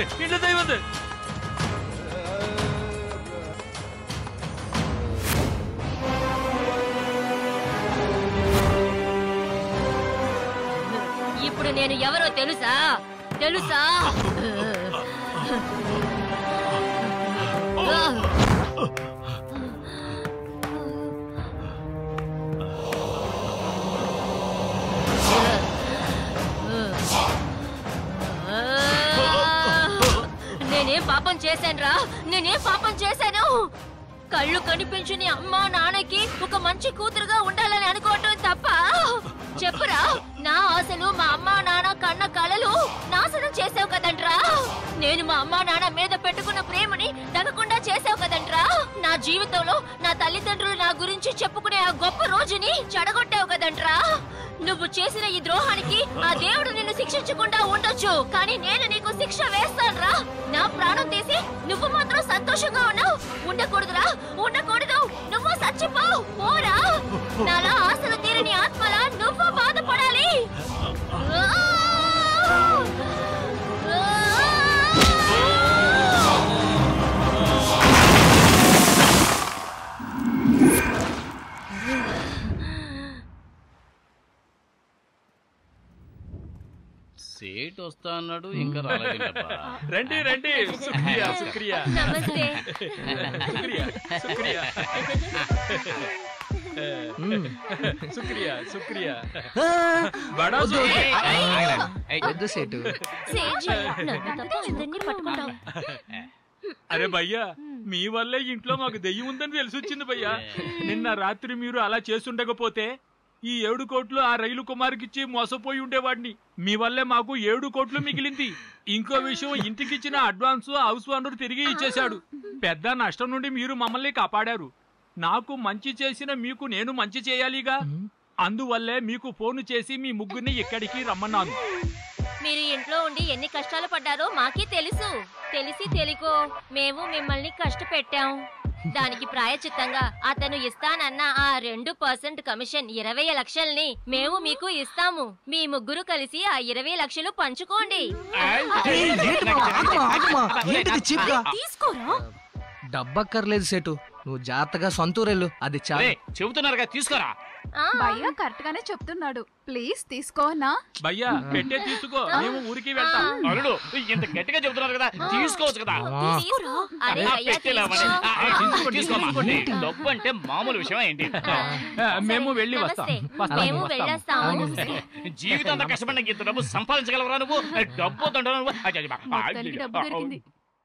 ఉంది ఇంట్లో దయ్యం ఉంది ఇప్పుడు నేను ఎవరో తెలుసా తెలుసా నేనేం పాపం చేశానురా నేనేం పాపం చేశాను కళ్ళు కనిపించని అమ్మా నాన్నకి ఒక మంచి కూతురుగా ఉండాలని అనుకోవటం తప్ప చెప్పురా నా ఆశలు మా అమ్మా నాన్న కన్న కలలు నాశనం చేసావు కదంట్రా నేను మా అమ్మా నాన్న మీద పెట్టుకున్న ప్రేమని తగ్గకుండా చేసావు కదంట్రా నా జీవితంలో నా తల్లిదండ్రులు నా గురించి చెప్పుకునే ఆ గొప్ప రోజుని చెడగొట్టావు కదంట్రా నువ్వు చేసిన ఈ ద్రోహానికి ఆ దేవుడు నిన్ను శిక్షించకుండా ఉండొచ్చు కానీ నేను నీకు శిక్ష వేస్తానురా నా ప్రాణం తీసి నువ్వు మాత్రం సంతోషంగా ఉన్నావు ఉండకూడదురా ఉండకూడదు నువ్వు చచ్చిపో పోరా నాలా ఆశలు తీరని ఆత్మలా నువ్వు బాధపడాలి ఆ! సేట్ వస్తా అన్నాడు ఇంకా రాలేదేంటబ్బా రండి రండి శుక్రియా శుక్రియా నమస్తే శుక్రియా శుక్రియా శుక్రియా శుక్రియా బడా శుక్రియా. వద్దు సేటు సేజీ, నన్ను తప్ప అందరినీ పట్టుకుంటావు అరే భయ్యా మీ వల్లే ఇంట్లో మాకు దెయ్యం ఉందని తెలిసి వచ్చింది భయ్యా నిన్న రాత్రి మీరు అలా చేస్తుండకపోతే ఈ ఏడు కోట్లు ఆ రైలు కుమార్కిచ్చి మోసపోయి ఉండేవాడిని మీ వల్లే మాకు ఏడు కోట్లు మిగిలింది ఇంకో విషయం ఇంటికిచ్చిన అడ్వాన్స్ హౌస్ ఓనర్ తిరిగి ఇచ్చేశాడు పెద్ద నష్టం నుండి మీరు మమ్మల్ని కాపాడారు నాకు మంచి చేసిన మీకు నేను మంచి చేయాలిగా అందువల్లే మీకు ఫోన్ చేసి మీ ముగ్గురిని ఇక్కడికి రమ్మన్నాను మీరు ఇంట్లో ఉండి ఎన్ని కష్టాలు పడ్డారో మాకే తెలుసు తెలిసి తెలికో మేము మిమ్మల్ని కష్టపెట్టాం దానికి ప్రాయచిత్తంగా అతను ఇస్తానన్న ఆ రెండు పర్సెంట్ కమిషన్ ఇరవై లక్షల్ని మేము మీకు ఇస్తాము మీ ముగ్గురు కలిసి ఆ ఇరవై లక్షలు పంచుకోండి ఏంటిది చీప్ గా తీసుకోరా డబ్బక్కర్లేదు సేటు నువ్వు జాగ్రత్తగా సొంతూరెళ్ళు అది అరే చాలు చెబుతున్నారుగా తీసుకోరా ఆ, భయ్య కరెక్ట్ గానే చెప్తున్నాడు ప్లీజ్ తీసుకో అన్నా భయ్యా పెట్టే తీసుకో మేము ఊరికి వెళ్తాం అల్లుడు ఇంత గట్టిగా చెబుతున్నారు కదా తీసుకోవచ్చు కదా తీసుకో. అరే ఆ, అయ్యా, పెట్టేలేమని. తీసుకో. ఆ, తీసుకో, తీసుకోమ్మా. డబ్బు అంటే మామూలు విషయం ఏంటి ఆ, మేము వెళ్ళి వస్తాం నమస్తే వస్తాం, మేము వస్తాం. వెళ్ళొస్తాము జీవితంలో కష్టపడిన ఇంత డబ్బు సంపాదించగలవరా నువ్వు డబ్బు వద్దంటావు నువ్వు అయ్య, అయ్య, మొత్తానికి డబ్బు దొరికింది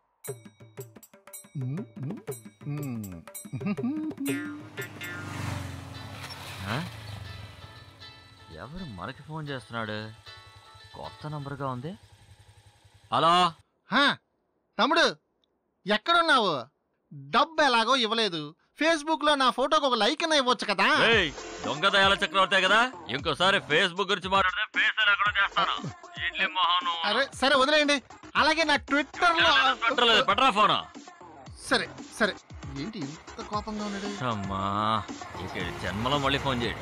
ఎవరు మనకి ఫోన్ చేస్తున్నాడు కొత్త నంబర్గా ఉంది హలో హా, తమ్ముడు ఎక్కడున్నావు డబ్బు ఎలాగో ఇవ్వలేదు ఫేస్బుక్ లో నా ఫోటోకి ఒక లైక్ అయినా ఇవ్వచ్చు కదా ఏయ్ దొంగ దయాల చక్రవర్తే కదా ఇంకోసారి ఫేస్బుక్ గురించి మాట్లాడితే ఫేస్ అని అక్కడ చేస్తాను ఇడ్లీ మొహాను అరే సరే వదిలేయండి అలాగే నా ట్విట్టర్ లో పెట్టలేదు పెట్టరా ఫోన్ సరే సరే ఏంటి ఇంత కోపంగా ఉన్నాడు అమ్మా ఇక జన్మలో మళ్ళీ ఫోన్ చేయండి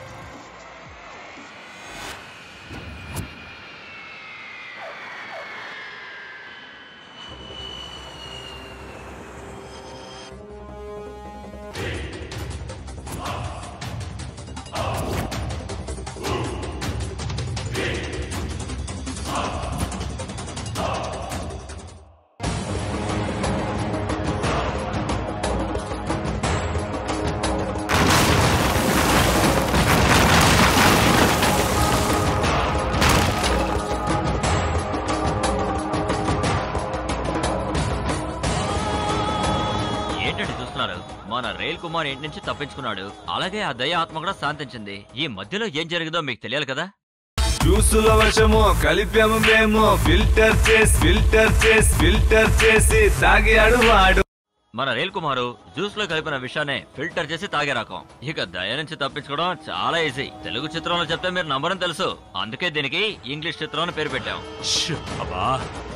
ఏంటంటే చూస్తున్నారు మన రైల్ కుమార్ ఇంటి నుంచి తప్పించుకున్నాడు అలాగే ఆ దయ ఆత్మ కూడా శాంతించింది ఈ మధ్యలో ఏం జరిగిందో మీకు తెలియాలి కదా జ్యూసుల వర్షము కలిపాము మేము ఫిల్టర్ చేసి ఫిల్టర్ చేసి ఫిల్టర్ చేసి తాగాడు వాడు మన రైల్ కుమారు జ్యూస్ లో కలిపిన విషయాన్ని ఫిల్టర్ చేసి తాగే రకం ఇక దయ నుంచి తప్పించుకోవడం చాలా ఈజీ తెలుగు చిత్రంలో చెప్తే మీరు నమ్మరని తెలుసు అందుకే దీనికి ఇంగ్లీష్ చిత్రం అని పేరు పెట్టాం అబ్బా